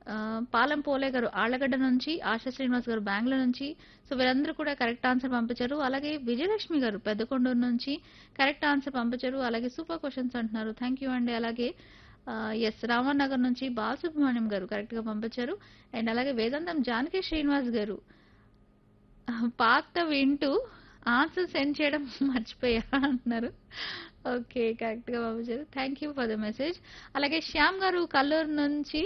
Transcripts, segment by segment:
ఆ, పాలెం పోలే గారు ఆళ్లగడ్డ నుంచి ఆశా శ్రీనివాస్ గారు బెంగళూరు నుంచి సో వీరందరూ కూడా కరెక్ట్ ఆన్సర్ పంపించారు అలాగే విజయలక్ష్మి గారు పెద్దకొండూరు నుంచి కరెక్ట్ ఆన్సర్ పంపించారు అలాగే సూపర్ క్వశ్చన్స్ అంటున్నారు థ్యాంక్ యూ అండి అలాగే ఎస్ రామన్ నగర్ నుంచి బాలసుబ్రహ్మణ్యం గారు కరెక్ట్ గా పంపించారు అండ్ అలాగే వేదాంతం జానకి శ్రీనివాస్ గారు పాత వింటూ ఆన్సర్ సెండ్ చేయడం మర్చిపోయా అంటున్నారు ఓకే కరెక్ట్ గా పంపించారు thank you for the message అలాగే శ్యామ్ గారు కల్లూరు నుంచి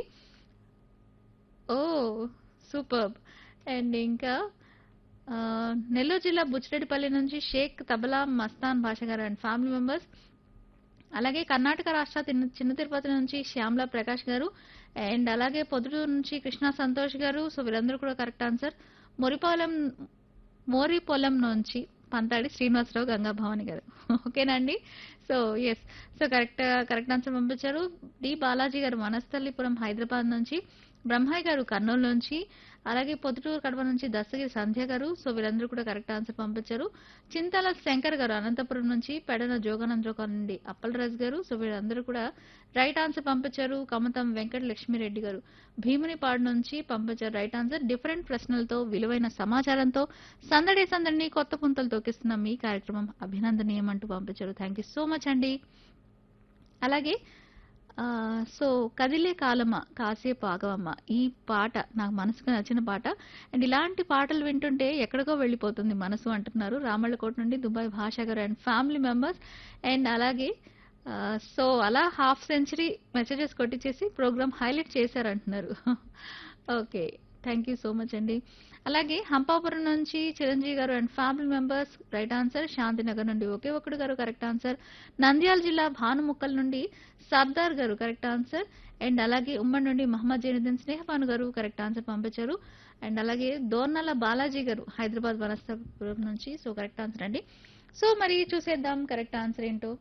ఓ సూపర్ అండ్ ఇంకా ఆ, నెల్లూరు జిల్లా బుచ్చిరెడ్డిపల్లి నుంచి షేక్ తబలా మస్తాన్ భాష గారు అండ్ ఫ్యామిలీ మెంబర్స్ అలాగే కర్ణాటక రాష్ట్ర తిన్న- చిన్న తిరుపతి నుంచి శ్యామల ప్రకాష్ గారు అండ్ అలాగే పొద్దుటూరు నుంచి కృష్ణ సంతోష్ గారు సో వీరందరూ కూడా కరెక్ట్ ఆన్సర్ మొరిపాలెం మోరిపొలం నుంచి పంతాడి శ్రీనివాసరావు గంగా భవాని గారు ఓకేనండి so yes so correct correct answer పంపించారు డి బాలాజీ గారు వనస్థలిపురం హైదరాబాద్ నుంచి బ్రహ్మయ్య గారు కర్నూలు నుంచి అలాగే పొద్దుటూరు కడప నుంచి దస్తగిరి సంధ్య గారు సో వీరందరూ కూడా కరెక్ట్ ఆన్సర్ పంపించారు చింతల శంకర్ గారు అనంతపురం నుంచి పెడన జోగానంద్రో నుండి అప్పలరాజు గారు సో వీరందరూ కూడా రైట్ ఆన్సర్ పంపించారు కమతం వెంకట లక్ష్మీరెడ్డి గారు భీమునిపాడు నుంచి పంపించారు రైట్ ఆన్సర్ డిఫరెంట్ ప్రశ్నలతో విలువైన సమాచారంతో సందడి సందడిని కొత్త పుంతలు తొక్కిస్తున్న మీ కార్యక్రమం అభినందనీయం అంటూ పంపించారు థ్యాంక్ యూ సో మచ్ అండి అలాగే ఆ, సో కదిలే కాలమ్మ కాసేపు ఆగవమ్మ ఈ పాట నాకు మనసుకు నచ్చిన పాట అండ్ ఇలాంటి పాటలు వింటుంటే ఎక్కడికో వెళ్ళిపోతుంది మనసు అంటున్నారు రామళ్ళకోట నుండి దుబాయ్ భాష గారు అండ్ ఫ్యామిలీ మెంబర్స్ అండ్ అలాగే ఆ, సో అలా హాఫ్ సెంచరీ మెసేజెస్ కొట్టించేసి ప్రోగ్రామ్ హైలైట్ చేశారంటున్నారు okay thank you so much అండి అలాగే హంపాపురం నుంచి Chiranjeevi garu and family members right answer Shantinagar నుండి ఒకే ఒకడు గారు కరెక్ట్ ఆన్సర్ నంద్యాల జిల్లా భానుముక్కల్ నుండి సర్దార్ గారు కరెక్ట్ ఆన్సర్ అండ్ అలాగే ఉమ్మడి నుండి మహమ్మద్ జైనుద్దీన్ స్నేహపాను గారు కరెక్ట్ ఆన్సర్ పంపించారు అండ్ అలాగే దోర్నల బాలాజీ గారు హైదరాబాద్ వనస్థపురం నుంచి సో కరెక్ట్ ఆన్సర్ అండి సో మరి చూసేద్దాం కరెక్ట్ ఆన్సర్ ఏంటో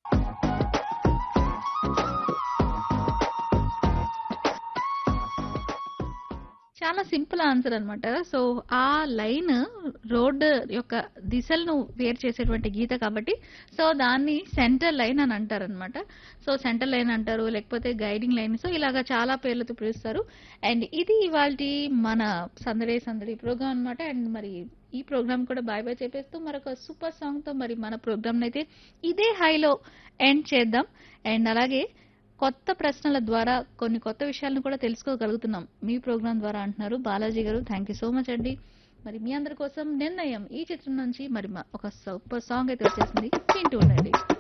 చాలా సింపుల్ ఆన్సర్ అన్నమాట సో ఆ లైన్ రోడ్ యొక్క దిశలను వేరు చేసేటువంటి గీత కాబట్టి సో దాన్ని సెంటర్ లైన్ అని అంటారు అనమాట సో సెంటర్ లైన్ అంటారు లేకపోతే గైడింగ్ లైన్ సో ఇలాగా చాలా పేర్లతో పిలుస్తారు అండ్ ఇది ఇవాళ మన సందడి సందడి ప్రోగ్రామ్ అన్నమాట అండ్ మరి ఈ ప్రోగ్రామ్ కూడా బాయ్ బాయ్ చెప్పేస్తూ మరొక సూపర్ సాంగ్ తో మరి మన ప్రోగ్రామ్ అయితే ఇదే హైలో ఎండ్ చేద్దాం అండ్ అలాగే కొత్త ప్రశ్నల ద్వారా కొన్ని కొత్త విషయాలను కూడా తెలుసుకోగలుగుతున్నాం మీ ప్రోగ్రాం ద్వారా అంటున్నారు బాలాజీ గారు థ్యాంక్ యూ సో మచ్ అండి మరి మీ అందరి కోసం నిర్ణయం ఈ చిత్రం నుంచి మరి మా- ఒక సూపర్ సాంగ్ అయితే వచ్చేసింది వింటూ ఉండండి